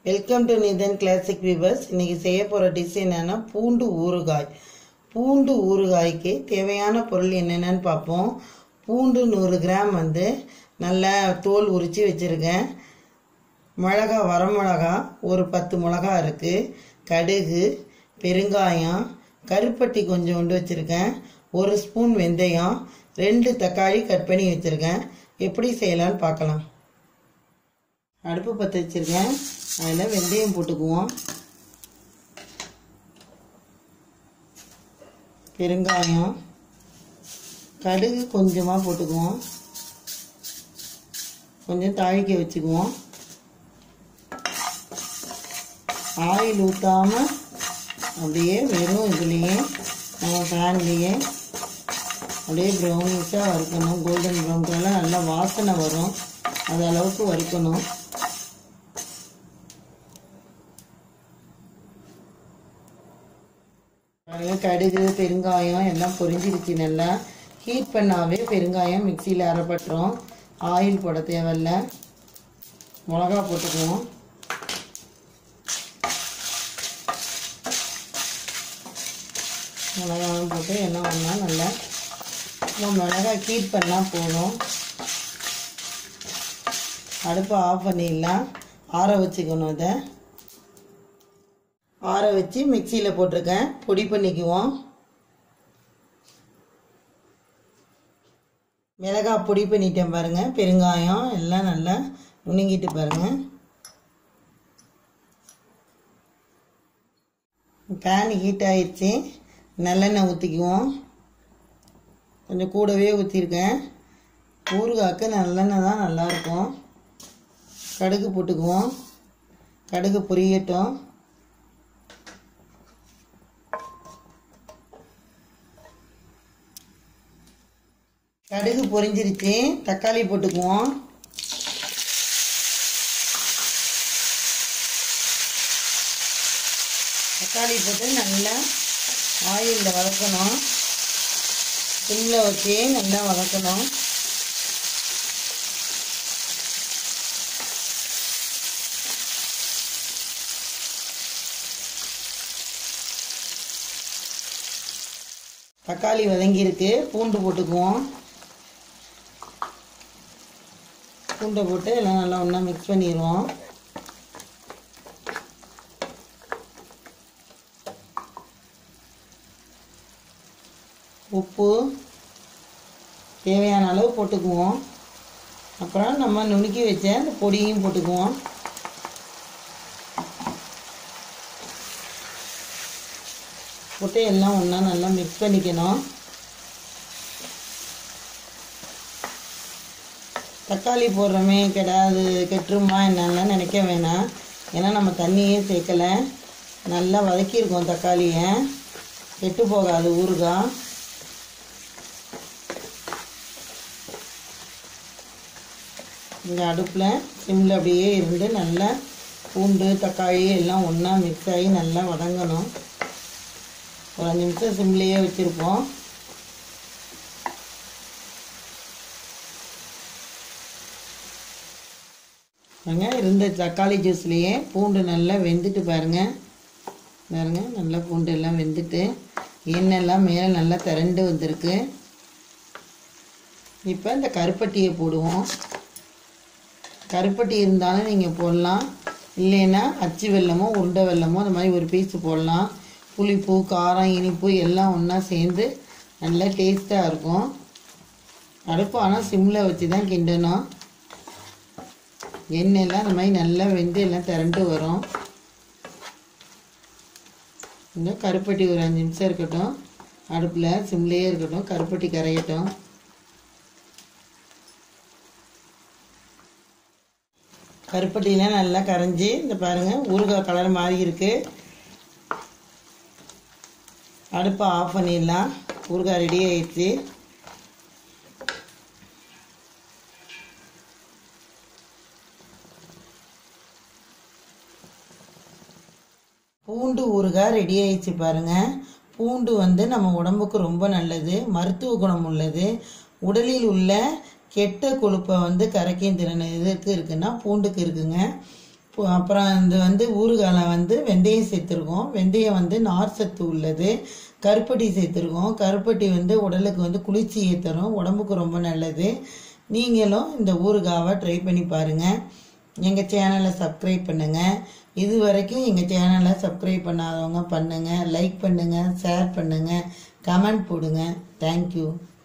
welcome to Nithan classic weavers இன்னைக்கு செய்ய போகிற டிஷ் என்னன்னா பூண்டு ஊறுகாய் பூண்டு ஊறுகாய்க்கு தேவையான பொருள் என்னென்னு பார்ப்போம் பூண்டு நூறு கிராம் வந்து நல்லா தோல் உரித்து வச்சுருக்கேன் மிளகா வரமிளகா ஒரு பத்து மிளகா இருக்குது கடுகு பெருங்காயம் கருப்பட்டி கொஞ்சோண்டு வச்சுருக்கேன் ஒரு ஸ்பூன் வெந்தயம் ரெண்டு தக்காளி கட் பண்ணி வச்சுருக்கேன் எப்படி செய்யலான்னு பார்க்கலாம் அடுப்பு பற்ற வச்சுருக்கேன் அதில் வெந்தயம் போட்டுக்குவோம் பெருங்காயம் கடுகு கொஞ்சமாக போட்டுக்குவோம் கொஞ்சம் தாளிக்க வச்சுக்குவோம் ஆயில் ஊற்றாமல் அப்படியே வெறும் இதுலேயே நம்ம ஃபேன்லேயே அப்படியே ப்ரௌனிஷாக வறுக்கணும் கோல்டன் ப்ரௌன் கலர் நல்லா வாசனை வரும் அது அளவுக்கு வறுக்கணும் பாருங்க கடுகு பெருங்காயம் எல்லாம் பொரிஞ்சிருச்சு நல்லா ஹீட் பண்ணாவே பெருங்காயம் மிக்சியில் அரைப்பட்டுரும் ஆயில் போட தேவையில்ல மிளகா போட்டுக்குவோம் மிளகாவும் போட்டு எல்லாம் ஒன்றா நல்லா நம்ம மிளகாய் ஹீட் பண்ணால் போதும் அடுப்பை ஆஃப் பண்ணிடலாம் ஆற வச்சுக்கணும் இதை ஆற வச்சு மிக்சியில் போட்டிருக்கேன் பொடி பண்ணிக்குவோம் மிளகாய் பொடி பண்ணிட்டேன் பாருங்கள் பெருங்காயம் எல்லாம் நல்லா நுணுங்கிட்டு பாருங்கள் பேன் ஹீட் ஆயிடுச்சு நல்லெண்ணெய் ஊற்றிக்குவோம் கொஞ்சம் கூடவே ஊற்றிருக்கேன் ஊறுகாய்க்கு நல்லெண்ணெய் தான் நல்லாயிருக்கும் கடுகு போட்டுக்குவோம் கடுகு பொரியட்டும் கடுகு பொரிஞ்சிருச்சு தக்காளி போட்டுக்குவோம் தக்காளி போட்டு நல்லா ஆயிலில் வதக்கணும் சிம்மில் வச்சு நல்லா வதக்கணும் தக்காளி வதங்கியிருக்கு பூண்டு போட்டுக்குவோம் பூண்டை போட்டு எல்லாம் நல்லா ஒன்றா மிக்ஸ் பண்ணிடுவோம் உப்பு தேவையான அளவு போட்டுக்குவோம் அப்புறம் நம்ம நுணுக்கி வச்ச அந்த பொடியும் போட்டுக்குவோம் போட்டு எல்லாம் ஒன்றா நல்லா மிக்ஸ் பண்ணிக்கணும் தக்காளி போடுறோமே கெடாது கெட்டுருமா என்னெல்லாம் நினைக்க வேணாம் ஏன்னா நம்ம தண்ணியே சேர்க்கலை நல்லா வதக்கியிருக்கோம் தக்காளியை கெட்டு போகாது ஊறுகாய் இந்த அடுப்பில் சிம்மில் அப்படியே இருந்து நல்லா பூண்டு தக்காளி எல்லாம் ஒன்றா மிக்ஸ் ஆகி நல்லா வதங்கணும் ஒரு அஞ்சு நிமிஷம் சிம்லேயே வச்சுருப்போம் பாருங்க இருந்த தக்காளி ஜூஸ்லேயே பூண்டு நல்லா வெந்துட்டு பாருங்க பாருங்க நல்லா பூண்டு எல்லாம் வெந்துட்டு எண்ணெய்லாம் மேலே நல்லா திரண்டு வந்திருக்கு இப்போ இந்த கருப்பட்டியை போடுவோம் கருப்பட்டி இருந்தாலும் நீங்கள் போடலாம் இல்லைன்னா அச்சு வெல்லமோ உருண்டை வெல்லமோ அந்த மாதிரி ஒரு பீஸ் போடலாம் புளிப்பு காரம் இனிப்பு எல்லாம் ஒன்றா சேர்ந்து நல்லா டேஸ்ட்டாக இருக்கும் அடுப்பு ஆனால் சிம்மில் வச்சு தான் கிண்டணும் எண்ணெயெல்லாம் அந்த மாதிரி நல்லா வெந்து எல்லாம் திரண்டு வரும் இந்த கருப்பட்டி ஒரு அஞ்சு நிமிஷம் இருக்கட்டும் அடுப்பில் சிம்லேயே இருக்கட்டும் கருப்பட்டி கரையட்டும் கருப்பட்டிலாம் நல்லா கரைஞ்சி இந்த பாருங்கள் ஊறுகாய் கலர் மாறி இருக்கு அடுப்பை ஆஃப் பண்ணிடலாம் ஊறுகாய் ரெடி ஆயிடுச்சு பூண்டு ஊறுகாய் ரெடி ஆயிடுச்சு பாருங்க பூண்டு வந்து நம்ம உடம்புக்கு ரொம்ப நல்லது மருத்துவ குணம் உள்ளது உடலில் உள்ள கெட்ட கொழுப்பை வந்து கரைக்கும் திறன் எதுக்கு இருக்குன்னா பூண்டுக்கு இருக்குங்க பு- அப்புறம் இது வந்து ஊறுகால வந்து வெந்தயம் சேர்த்துருக்கோம் வெந்தயம் வந்து நார் சத்து உள்ளது கருப்பட்டி சேர்த்துருக்கோம் கருப்பட்டி வந்து உடலுக்கு வந்து குளிர்ச்சியை தரும் உடம்புக்கு ரொம்ப நல்லது நீங்களும் இந்த ஊறுகாவை ட்ரை பண்ணி பாருங்கள் எங்கள் சேனலை சப்ஸ்கிரைப் பண்ணுங்கள் இது வரைக்கும் எங்கள் சேனலை சப்ஸ்கிரைப் பண்ணாதவங்க பண்ணுங்கள் லைக் பண்ணுங்கள் ஷேர் பண்ணுங்கள் கமெண்ட் போடுங்க தேங்க்யூ